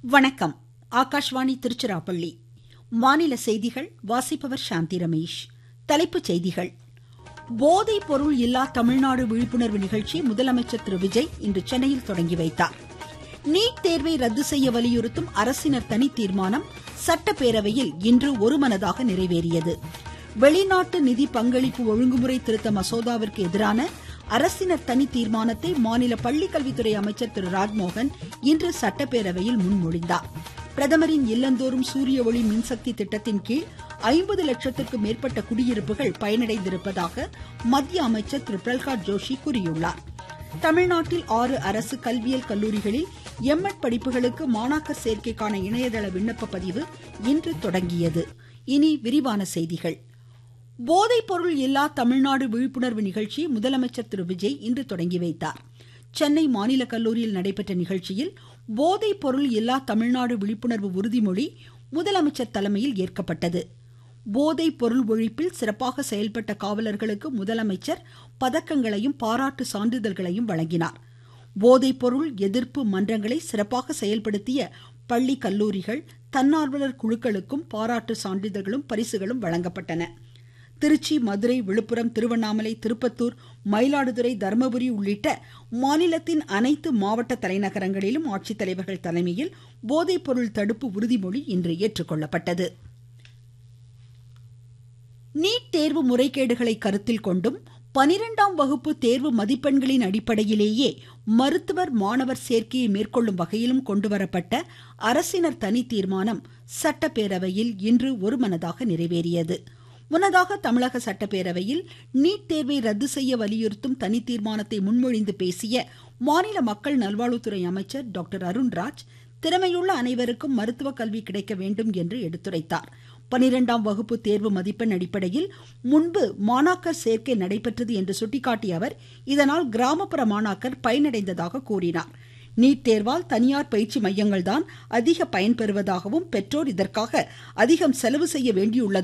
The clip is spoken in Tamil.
வணக்கம் ஆகாஷ்வாணி திருச்சிராப்பள்ளி மாநில செய்திகள் வாசிப்பவர் சாந்தி ரமேஷ் தலைப்புச் செய்திகள் போதைப் பொருள் இல்லா தமிழ்நாடு விழிப்புணர்வு நிகழ்ச்சியை முதலமைச்சர் திரு விஜய் இன்று சென்னையில் தொடங்கி வைத்தார் நீட் தேர்வை ரத்து செய்ய வலியுறுத்தும் அரசினர் தனி தீர்மானம் சட்டப்பேரவையில் இன்று ஒருமனதாக நிறைவேறியது வெளிநாட்டு நிதி பங்களிப்பு ஒழுங்குமுறை திருத்த மசோதாவிற்கு எதிரான அரசினர் தனி தீர்மானத்தை மாநில பள்ளிக்கல்வித்துறை அமைச்சர் திரு ராஜ்மோகன் இன்று சட்டப்பேரவையில் முன்மொழிந்தார் பிரதமரின் இல்லந்தோறும் சூரிய ஒளி மின்சக்தி திட்டத்தின் கீழ் ஐம்பது லட்சத்திற்கும் மேற்பட்ட குடியிருப்புகள் பயனடைந்திருப்பதாக மத்திய அமைச்சர் திரு பிரல்ஹாத் ஜோஷி கூறியுள்ளார் தமிழ்நாட்டில் ஆறு அரசு கல்வியியல் கல்லூரிகளில் எம்எட் படிப்புகளுக்கு மாணாக்கர் சேர்க்கைக்கான இணையதள விண்ணப்ப பதிவு இன்று தொடங்கியது இனி விரிவான செய்திகள் போதைப் பொருள் இல்லா தமிழ்நாடு விழிப்புணர்வு நிகழ்ச்சியை முதலமைச்சர் திரு விஜய் இன்று தொடங்கி வைத்தார் சென்னை மாநில கல்லூரியில் நடைபெற்ற நிகழ்ச்சியில் போதைப் பொருள் இல்லா தமிழ்நாடு விழிப்புணர்வு உறுதிமொழி முதலமைச்சர் தலைமையில் ஏற்கப்பட்டது போதைப் பொருள் ஒழிப்பில் சிறப்பாக செயல்பட்ட காவலர்களுக்கு முதலமைச்சர் பதக்கங்களையும் பாராட்டு சான்றிதழ்களையும் வழங்கினார் போதைப் பொருள் எதிர்ப்பு மன்றங்களை சிறப்பாக செயல்படுத்திய பள்ளி கல்லூரிகள் தன்னார்வலர் குழுக்களுக்கும் பாராட்டு சான்றிதழ்களும் பரிசுகளும் வழங்கப்பட்டன திருச்சி மதுரை விழுப்புரம் திருவண்ணாமலை திருப்பத்தூர் மயிலாடுதுறை தருமபுரி உள்ளிட்ட மாநிலத்தின் அனைத்து மாவட்ட தலைநகரங்களிலும் ஆட்சித்தலைவர்கள் தலைமையில் போதைப் பொருள் தடுப்பு உறுதிமொழி இன்று ஏற்றுக்கொள்ளப்பட்டது நீட் தேர்வு முறைகேடுகளை கருத்தில் கொண்டும் பனிரெண்டாம் வகுப்பு தேர்வு மதிப்பெண்களின் அடிப்படையிலேயே மருத்துவர் மாணவர் சேர்க்கையை மேற்கொள்ளும் வகையிலும் கொண்டுவரப்பட்ட அரசினர் தனி தீர்மானம் சட்டப்பேரவையில் இன்று ஒருமனதாக நிறைவேறியது முன்னதாக தமிழக சட்டப்பேரவையில் நீட் தேர்வை ரத்து செய்ய வலியுறுத்தும் தனி தீர்மானத்தை முன்மொழிந்து பேசிய மாநில மக்கள் நல்வாழ்வுத்துறை அமைச்சர் டாக்டர் அருண்ராஜ் திறமையுள்ள அனைவருக்கும் மருத்துவ கல்வி கிடைக்க வேண்டும் என்று எடுத்துரைத்தார் பனிரெண்டாம் வகுப்பு தேர்வு மதிப்பெண் அடிப்படையில் முன்பு மாணாக்கர் சேர்க்கை நடைபெற்றது என்று சுட்டிக்காட்டிய அவர் இதனால் கிராமப்புற மாணாக்கர் பயனடைந்ததாக கூறினார் நீட் தேர்வால் தனியார் பயிற்சி மையங்கள்தான் அதிக பயன்பெறுவதாகவும் பெற்றோர் இதற்காக அதிகம் செலவு செய்ய வேண்டியுள்ளது